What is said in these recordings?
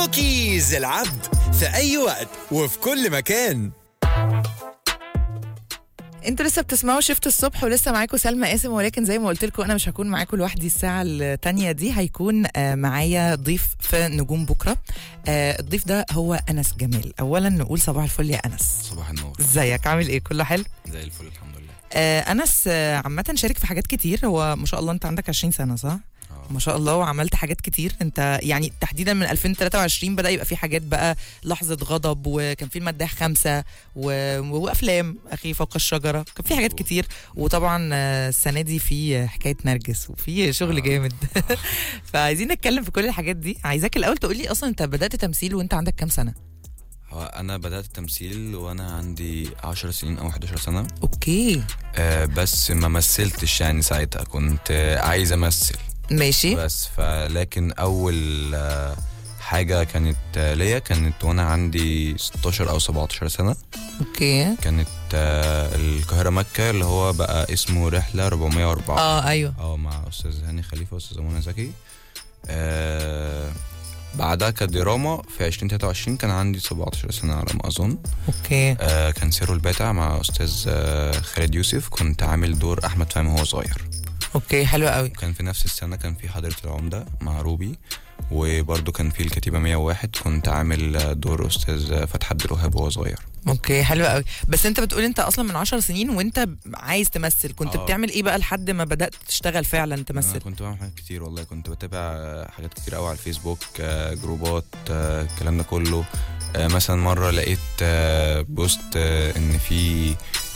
كوكيز العبد في أي وقت وفي كل مكان انتوا لسه بتسمعوا شفت الصبح ولسه معاكم سلمى قاسم ولكن زي ما قلت لكم انا مش هكون معاكم لوحدي الساعه الثانيه دي هيكون آه، معايا ضيف في نجوم بكره آه، الضيف ده هو انس جمال اولا نقول صباح الفل يا انس صباح النور ازيك عامل ايه كله حلو زي الفل الحمد لله آه، انس آه، عامه شارك في حاجات كتير هو ما شاء الله انت عندك 20 سنه صح اه ما شاء الله وعملت حاجات كتير انت يعني تحديدا من 2023 بدا يبقى في حاجات بقى لحظه غضب وكان في المداح خمسه و... وافلام اخي فوق الشجره كان في حاجات مظبوط. كتير وطبعا آه، السنه دي في حكايه نرجس وفي شغل آه. جامد فعايزين نتكلم في كل الحاجات دي عايزاك الاول تقول لي اصلا انت بدات تمثيل وانت عندك كام سنه هو انا بدات التمثيل وانا عندي 10 سنين او 11 سنه اوكي آه بس ما مثلتش يعني ساعتها كنت آه عايز امثل ماشي بس فلكن اول آه حاجه كانت آه ليا كانت وانا عندي 16 او 17 سنه اوكي كانت آه القاهره مكه اللي هو بقى اسمه رحله 404 اه ايوه اه مع استاذ هاني خليفه واستاذ منى زكي آه بعدها كدراما في 2023 كان عندي 17 سنه على ما اظن اوكي آه كان سيرو الباتع مع استاذ آه خالد يوسف كنت عامل دور احمد فهمي وهو صغير اوكي حلو قوي كان في نفس السنه كان في حضره العمده مع روبي وبرده كان في الكتيبه 101 كنت عامل آه، دور استاذ فتحي عبد الوهاب وهو صغير اوكي حلو قوي بس انت بتقول انت اصلا من عشر سنين وانت عايز تمثل كنت آه. بتعمل ايه بقى لحد ما بدات تشتغل فعلا انا تمثل كنت بعمل حاجات كتير والله كنت بتابع آه، حاجات كتير قوي على الفيسبوك آه، جروبات آه، الكلام ده كله آه، مثلا مره لقيت آه، بوست آه، ان في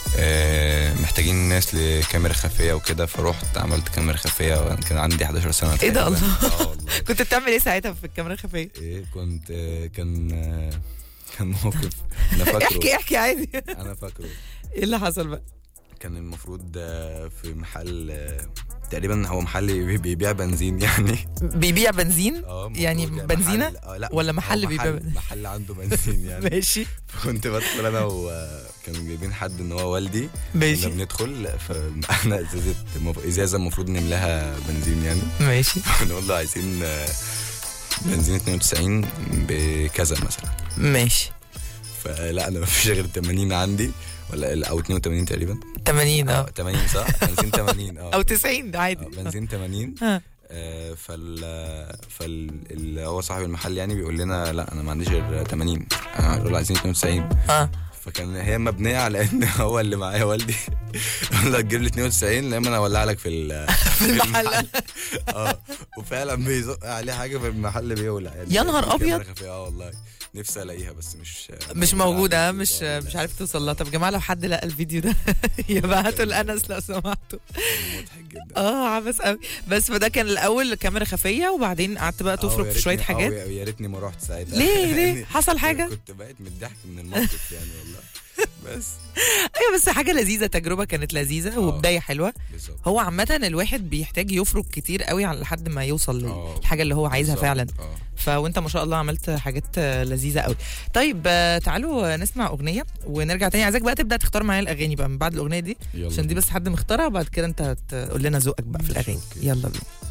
آه، محتاجين ناس لكاميرا خفيه وكده فروحت عملت كاميرا خفيه وانا كان عندي 11 سنه إيه ده تقريباً. الله؟ اه والله كنت بتعمل ايه ساعتها في الكاميرا الخفيه ايه كنت آه، كان آه، كان موقف انا احكي فاكره احكي عادي انا فاكره ايه اللي حصل بقى كان المفروض آه، في محل آه، تقريبا هو محل بي- بيبيع بنزين يعني بيبيع بنزين اه يعني المفروض بنزينة؟ محل آه لا ولا محل هو بيبيع محل, محل عنده بنزين يعني ماشي كنت بدخل انا وكانوا جايبين حد ان هو والدي كنا ماشي بندخل فاحنا ازازه مف- ازازه المفروض نملاها بنزين يعني ماشي نقول له عايزين آه، بنزين 92 بكذا مثلا ماشي فلا انا مفيش غير 80 عندي ولا او 82 تقريبا 80 اه 80 صح بنزين 80 اه او 90 ده آه، عادي بنزين 80 اه آه، فال فال اللي هو صاحب المحل يعني بيقول لنا لا انا ما عنديش غير 80 انا بقول له عايزين 92 اه فكان هي مبنيه على ان هو اللي معايا والدي قال له تجيب لي 92 لا اما انا اولع لك في ال- في المحل اه وفعلا بيزق عليه حاجه في المحل بيولع يعني يا نهار في كاميرا أبيض. خفية، اه والله نفسي الاقيها بس مش مش موجودة على مش اليوتيوب، آه، مش لا، عارف توصل لها طب يا جماعة لو حد لقى الفيديو ده يبعتوا لأنس لو سمحتوا كان مضحك جدا اه عبس قوي بس فده كان الأول كاميرا خفية وبعدين قعدت بقى آه، تفرك ويا في شوية ريتني- آه، حاجات ويا- ويا ريتني ما رحت ساعتها ليه؟ ليه؟ يعني حصل حاجة؟ كنت بقيت من الضحك من الموقف يعني والله بس ايوه بس حاجة لذيذة تجربة كانت لذيذة وبداية حلوة بالظبط هو عامة الواحد بيحتاج يفرك كتير قوي على لحد ما يوصل آه، للحاجة اللي هو عايزها بالظبط، فعلا اه فوانت ما شاء الله عملت حاجات آه، لذيذه قوي طيب آه، تعالوا نسمع اغنيه ونرجع تاني عايزك بقى تبدا تختار معايا الاغاني بقى من بعد الاغنيه دي يلا عشان دي بس حد مختارها وبعد كده انت تقول لنا ذوقك بقى في ماشي، الاغاني أوكي. يلا بينا